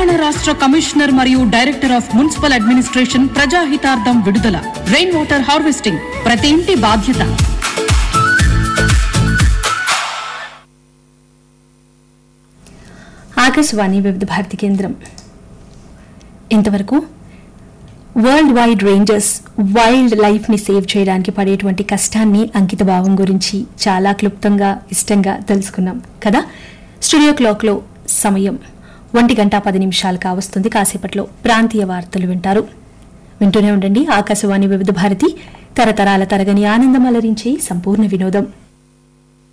తెలంగాణ రాష్ట్ర కమిషనర్ మరియు director of municipal administration ప్రజాహితార్థం విడుదల రెయిన్ వాటర్ హార్వెస్టింగ్ ప్రతి ఇంటి బాధ్యత ఆకాశవాణి వివిధ భారతి కేంద్రం ఇంతవరకు world wide rangers wildlife ని సేవ్ చేయడానికి పడేటువంటి కష్టాన్ని అంకిత భావం గురించి చాలా క్లుప్తంగా ఇష్టంగా తెలుసుకున్నాం కదా స్టూడియో క్లాక్ లో సమయం ఒంటి గంట పది నిమిషాలు కావస్తుంది కాసేపట్లో ప్రాంతీయ వార్తలు వింటారు వింటూనే ఉండండి ఆకాశవాణి వివిధ భారతి తరతరాల తరగని ఆనందం అలరించే సంపూర్ణ వినోదం